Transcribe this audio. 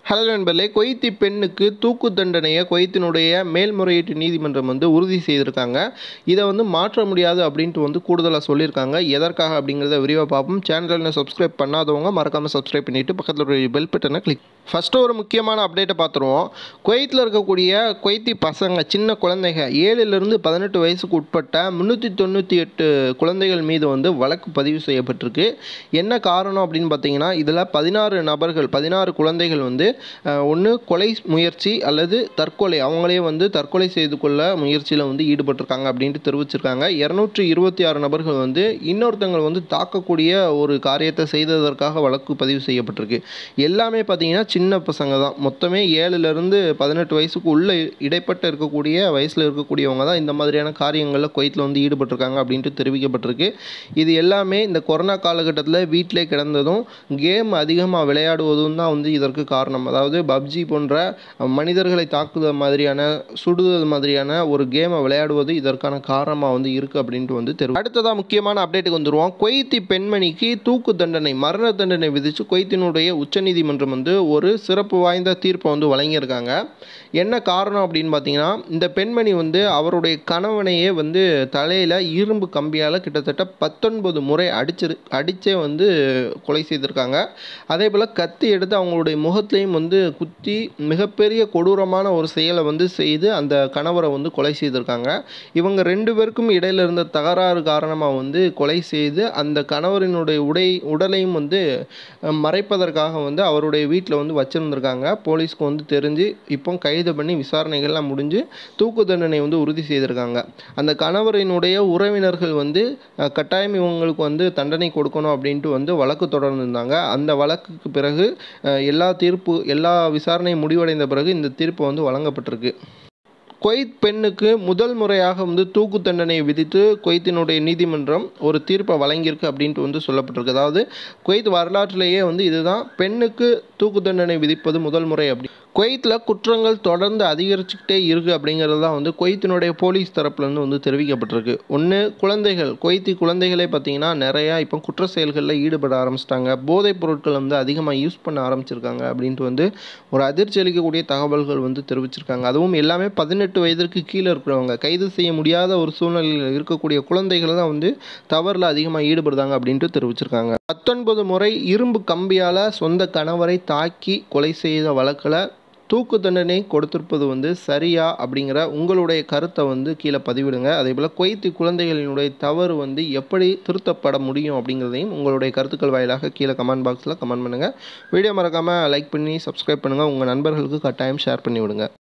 hello நண்பர்களே கொய்த்தி பெண்ணுக்கு தூக்கு தண்டனையை கொய்த்தினுடைய மேல்முறையீட்டு நீதிமன்றம் வந்து உறுதி செய்திருக்காங்க இதை வந்து மாற்ற முடியாது அப்படின்ட்டு வந்து கூடுதலாக சொல்லியிருக்காங்க எதற்காக அப்படிங்கிறத விரிவாக பார்ப்போம் சேனலில் சப்ஸ்கிரைப் பண்ணாதவங்க மறக்காமல் சப்ஸ்கிரைப் பண்ணிவிட்டு பக்கத்தில் ஒரு பெல் பட்டனை கிளிக் ஃபஸ்ட்டு ஒரு முக்கியமான அப்டேட்டை பார்த்துருவோம் குவைத்தில் இருக்கக்கூடிய குவைத்தி பசங்க சின்ன குழந்தைங்க ஏழுலேருந்து பதினெட்டு வயசுக்கு உட்பட்ட முந்நூற்றி தொண்ணூற்றி எட்டு குழந்தைகள் மீது வந்து வழக்கு பதிவு செய்யப்பட்டிருக்கு என்ன காரணம் அப்படின்னு பார்த்தீங்கன்னா இதில் பதினாறு நபர்கள் பதினாறு குழந்தைகள் வந்து ஒன்று கொலை முயற்சி அல்லது தற்கொலை அவங்களே வந்து தற்கொலை செய்து கொள்ள முயற்சியில் வந்து ஈடுபட்டிருக்காங்க அப்படின்ட்டு தெரிவிச்சிருக்காங்க இரநூற்றி இருபத்தி ஆறு நபர்கள் வந்து இன்னொருத்தங்களை வந்து தாக்கக்கூடிய ஒரு காரியத்தை செய்ததற்காக வழக்கு பதிவு செய்யப்பட்டிருக்கு எல்லாமே பார்த்தீங்கன்னா சின்ன பசங்க தான் மொத்தமே ஏழுலேருந்து பதினெட்டு வயசுக்கு உள்ள இடைப்பட்ட இருக்கக்கூடிய வயசில் இருக்கக்கூடியவங்க தான் இந்த மாதிரியான காரியங்களில் குவைத்தில் வந்து ஈடுபட்டிருக்காங்க அப்படின்ட்டு தெரிவிக்கப்பட்டிருக்கு இது எல்லாமே இந்த கொரோனா காலகட்டத்தில் வீட்டிலே கிடந்ததும் கேம் அதிகமாக விளையாடுவதும் தான் வந்து இதற்கு காரணம் அதாவது பப்ஜி போன்ற மனிதர்களை தாக்குதல் மாதிரியான சுடுதல் மாதிரியான ஒரு கேமை விளையாடுவது இதற்கான காரணமாக வந்து இருக்குது அப்படின்ட்டு வந்து தெரியும் அடுத்ததாக முக்கியமான அப்டேட்டுக்கு வந்துடுவோம் கொய்த்தி பெண்மணிக்கு தூக்கு தண்டனை மரண தண்டனை விதித்து கொய்த்தினுடைய உச்சநீதிமன்றம் வந்து ஒரு சிறப்பு வாய்ந்த தீர்ப்பை வந்து வழங்கியிருக்காங்க என்ன காரணம் அப்படின்னு பார்த்தீங்கன்னா இந்த பெண்மணி வந்து அவருடைய கணவனையே வந்து தலையில் இரும்பு கம்பியால் கிட்டத்தட்ட பத்தொன்பது முறை அடிச்சிரு அடித்தே வந்து கொலை செய்திருக்காங்க அதே போல் கத்தி எடுத்து அவங்களுடைய முகத்திலையும் வந்து குத்தி மிகப்பெரிய கொடூரமான ஒரு செயலை வந்து செய்து அந்த கணவரை வந்து கொலை செய்திருக்காங்க இவங்க ரெண்டு பேருக்கும் இடையில இருந்த தகராறு காரணமாக வந்து கொலை செய்து அந்த கணவரினுடைய உடை உடலையும் வந்து மறைப்பதற்காக வந்து அவருடைய வீட்டில் வந்து வச்சுருந்துருக்காங்க போலீஸ்க்கு வந்து தெரிஞ்சு இப்போ கைது பண்ணி விசாரணைகள்லாம் முடிஞ்சு தூக்கு தண்டனை வந்து உறுதி செய்திருக்காங்க அந்த கணவரினுடைய உறவினர்கள் வந்து கட்டாயம் இவங்களுக்கு வந்து தண்டனை கொடுக்கணும் அப்படின்ட்டு வந்து வழக்கு தொடர்ந்துருந்தாங்க அந்த வழக்குக்கு பிறகு எல்லா தீர்ப்பு எல்லா விசாரணையும் முடிவடைந்த பிறகு இந்த தீர்ப்பு வந்து வழங்கப்பட்டிருக்கு குவைத் பெண்ணுக்கு முதல் முறையாக வந்து தூக்கு தண்டனை விதித்து குவைத்தினுடைய நீதிமன்றம் ஒரு தீர்ப்பை வழங்கியிருக்கு அப்படின்ட்டு வந்து சொல்லப்பட்டிருக்கு அதாவது குவைத் வரலாற்றிலேயே வந்து இதுதான் பெண்ணுக்கு தூக்கு தண்டனை விதிப்பது முதல் முறை அப்படி குவைத்தில் குற்றங்கள் தொடர்ந்து அதிகரிச்சுக்கிட்டே இருக்குது அப்படிங்கிறது தான் வந்து குவைத்தினுடைய போலீஸ் தரப்புலேருந்து வந்து தெரிவிக்கப்பட்டிருக்கு ஒன்று குழந்தைகள் குவைத்தி குழந்தைகளே பார்த்திங்கன்னா நிறையா இப்போ குற்ற செயல்களில் ஈடுபட ஆரம்பிச்சிட்டாங்க போதைப் பொருட்கள் வந்து அதிகமாக யூஸ் பண்ண ஆரம்பிச்சிருக்காங்க அப்படின்ட்டு வந்து ஒரு அதிர்ச்சி அளிக்கக்கூடிய தகவல்கள் வந்து தெரிவிச்சிருக்காங்க அதுவும் எல்லாமே பதினெட்டு வயதிற்கு கீழே இருக்கிறவங்க கைது செய்ய முடியாத ஒரு சூழ்நிலையில் இருக்கக்கூடிய குழந்தைகள் தான் வந்து தவறில் அதிகமாக ஈடுபடுறாங்க அப்படின்ட்டு தெரிவிச்சிருக்காங்க பத்தொன்பது முறை இரும்பு கம்பியால் சொந்த கணவரை தாக்கி கொலை செய்த வழக்கில் தூக்கு தண்டனை கொடுத்திருப்பது வந்து சரியா அப்படிங்கிற உங்களுடைய கருத்தை வந்து கீழே பதிவிடுங்க அதே போல் குவைத்து குழந்தைகளினுடைய தவறு வந்து எப்படி திருத்தப்பட முடியும் அப்படிங்கிறதையும் உங்களுடைய கருத்துக்கள் வாயிலாக கீழே கமெண்ட் பாக்ஸில் கமெண்ட் பண்ணுங்கள் வீடியோ மறக்காமல் லைக் பண்ணி சப்ஸ்கிரைப் பண்ணுங்கள் உங்கள் நண்பர்களுக்கு கட்டாயம் ஷேர் பண்ணி விடுங்க